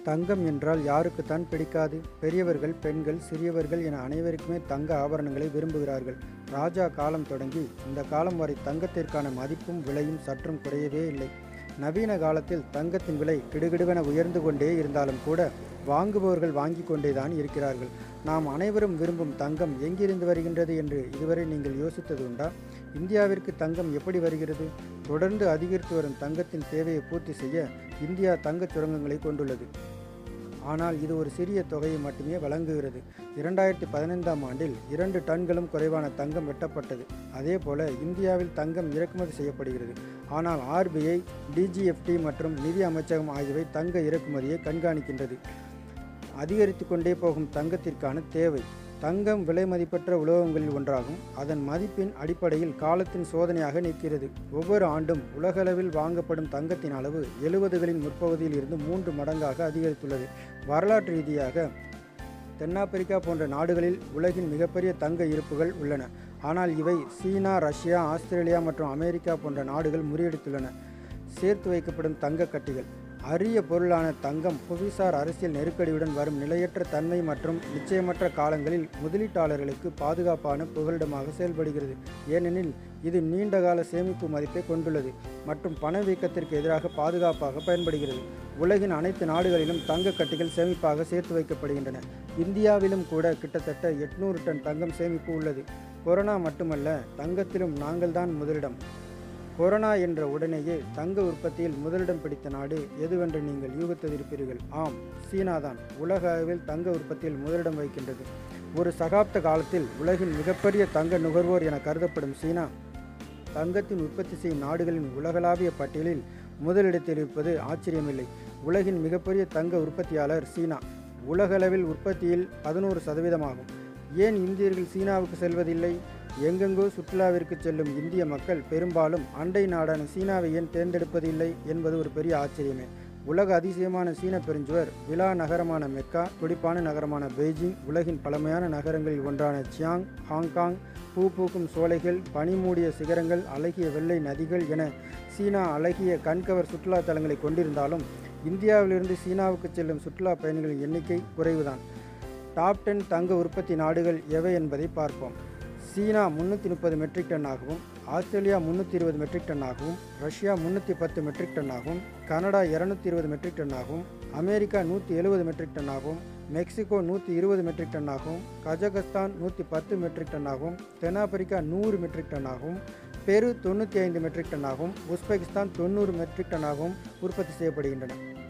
தங்கம் என்றால் யாருக்குத்தான் பிடிக்காது பெரியவர்கள் பெண்கள் சிறியவர்கள் என அனைவருக்குமே தங்க ஆபரணங்களை விரும்புகிறார்கள் ராஜா காலம் தொடங்கி இந்த காலம் வரை தங்கத்திற்கான மதிப்பும் விலையும் சற்றும் குறையவே இல்லை நவீன காலத்தில் தங்கத்தின் விலை கிடுகிடுவென உயர்ந்து கொண்டே இருந்தாலும் கூட வாங்குபவர்கள் வாங்கி கொண்டேதான் இருக்கிறார்கள் நாம் அனைவரும் விரும்பும் தங்கம் எங்கிருந்து வருகின்றது என்று இதுவரை நீங்கள் யோசித்தது உண்டா இந்தியாவிற்கு தங்கம் எப்படி வருகிறது தொடர்ந்து அதிகரித்து வரும் தங்கத்தின் தேவையை பூர்த்தி செய்ய இந்தியா தங்கச் சுரங்கங்களை கொண்டுள்ளது ஆனால் இது ஒரு சிறிய தொகையை மட்டுமே வழங்குகிறது இரண்டாயிரத்தி பதினைந்தாம் ஆண்டில் இரண்டு டன்களும் குறைவான தங்கம் வெட்டப்பட்டது அதே போல இந்தியாவில் தங்கம் இறக்குமதி செய்யப்படுகிறது ஆனால் ஆர்பிஐ டிஜிஎஃப்டி மற்றும் நிதி அமைச்சகம் ஆகியவை தங்க இறக்குமதியை கண்காணிக்கின்றது அதிகரித்து கொண்டே போகும் தங்கத்திற்கான தேவை தங்கம் விலை மதிப்பற்ற உலோகங்களில் ஒன்றாகும் அதன் மதிப்பின் அடிப்படையில் காலத்தின் சோதனையாக நிற்கிறது ஒவ்வொரு ஆண்டும் உலகளவில் வாங்கப்படும் தங்கத்தின் அளவு எழுபதுகளின் முற்பகுதியில் இருந்து மூன்று மடங்காக அதிகரித்துள்ளது வரலாற்று ரீதியாக தென்னாப்பிரிக்கா போன்ற நாடுகளில் உலகின் மிகப்பெரிய தங்க இருப்புகள் உள்ளன ஆனால் இவை சீனா ரஷ்யா ஆஸ்திரேலியா மற்றும் அமெரிக்கா போன்ற நாடுகள் முறியடித்துள்ளன சேர்த்து வைக்கப்படும் தங்க கட்டிகள் அரிய பொருளான தங்கம் புவிசார் அரசியல் நெருக்கடியுடன் வரும் நிலையற்ற தன்மை மற்றும் நிச்சயமற்ற காலங்களில் முதலீட்டாளர்களுக்கு பாதுகாப்பான புகலிடமாக செயல்படுகிறது ஏனெனில் இது நீண்டகால சேமிப்பு மதிப்பை கொண்டுள்ளது மற்றும் பணவீக்கத்திற்கு எதிராக பாதுகாப்பாக பயன்படுகிறது உலகின் அனைத்து நாடுகளிலும் தங்க கட்டிகள் சேமிப்பாக சேர்த்து வைக்கப்படுகின்றன இந்தியாவிலும் கூட கிட்டத்தட்ட எட்நூறு டன் தங்கம் சேமிப்பு உள்ளது கொரோனா மட்டுமல்ல தங்கத்திலும் நாங்கள்தான் முதலிடம் கொரோனா என்ற உடனேயே தங்க உற்பத்தியில் முதலிடம் பிடித்த நாடு எதுவென்று நீங்கள் யூகித்ததிருப்பீர்கள் ஆம் சீனாதான் உலக அளவில் தங்க உற்பத்தியில் முதலிடம் வகிக்கின்றது ஒரு சகாப்த காலத்தில் உலகின் மிகப்பெரிய தங்க நுகர்வோர் என கருதப்படும் சீனா தங்கத்தின் உற்பத்தி செய்யும் நாடுகளின் உலகளாவிய பட்டியலில் முதலிடத்தில் இருப்பது ஆச்சரியமில்லை உலகின் மிகப்பெரிய தங்க உற்பத்தியாளர் சீனா உலகளவில் உற்பத்தியில் பதினோரு சதவீதமாகும் ஏன் இந்தியர்கள் சீனாவுக்கு செல்வதில்லை எங்கெங்கோ சுற்றுலாவிற்கு செல்லும் இந்திய மக்கள் பெரும்பாலும் அண்டை நாடான சீனாவை ஏன் தேர்ந்தெடுப்பதில்லை என்பது ஒரு பெரிய ஆச்சரியமே உலக அதிசயமான சீன பெருஞ்சுவர் விழா நகரமான மெக்கா துடிப்பான நகரமான பெய்ஜிங் உலகின் பழமையான நகரங்களில் ஒன்றான சியாங் ஹாங்காங் பூ பூக்கும் சோலைகள் பனிமூடிய சிகரங்கள் அழகிய வெள்ளை நதிகள் என சீனா அழகிய கண்கவர் சுற்றுலா தலங்களை கொண்டிருந்தாலும் இந்தியாவிலிருந்து சீனாவுக்கு செல்லும் சுற்றுலா பயணிகளின் எண்ணிக்கை குறைவுதான் டாப் டென் தங்க உற்பத்தி நாடுகள் எவை என்பதை பார்ப்போம் சீனா முன்னூற்றி முப்பது மெட்ரிக் டன் ஆகவும் ஆஸ்திரேலியா முந்நூற்றி இருபது மெட்ரிக் டன் ஆகவும் ரஷ்யா முந்நூற்றி பத்து மெட்ரிக் டன் ஆகவும் கனடா இரநூத்தி இருபது மெட்ரிக் டன் ஆகவும் அமெரிக்கா நூற்றி எழுபது மெட்ரிக் டன் ஆகவும் மெக்சிகோ நூற்றி இருபது மெட்ரிக் டன் ஆகவும் கஜகஸ்தான் நூற்றி பத்து மெட்ரிக் டன் ஆகவும் தென்னாப்பிரிக்கா நூறு மெட்ரிக் டன் ஆகவும் பெரு தொண்ணூற்றி ஐந்து மெட்ரிக் டன் ஆகவும் உஸ்பெகிஸ்தான் தொண்ணூறு மெட்ரிக் டன் ஆகவும் உற்பத்தி செய்யப்படுகின்றன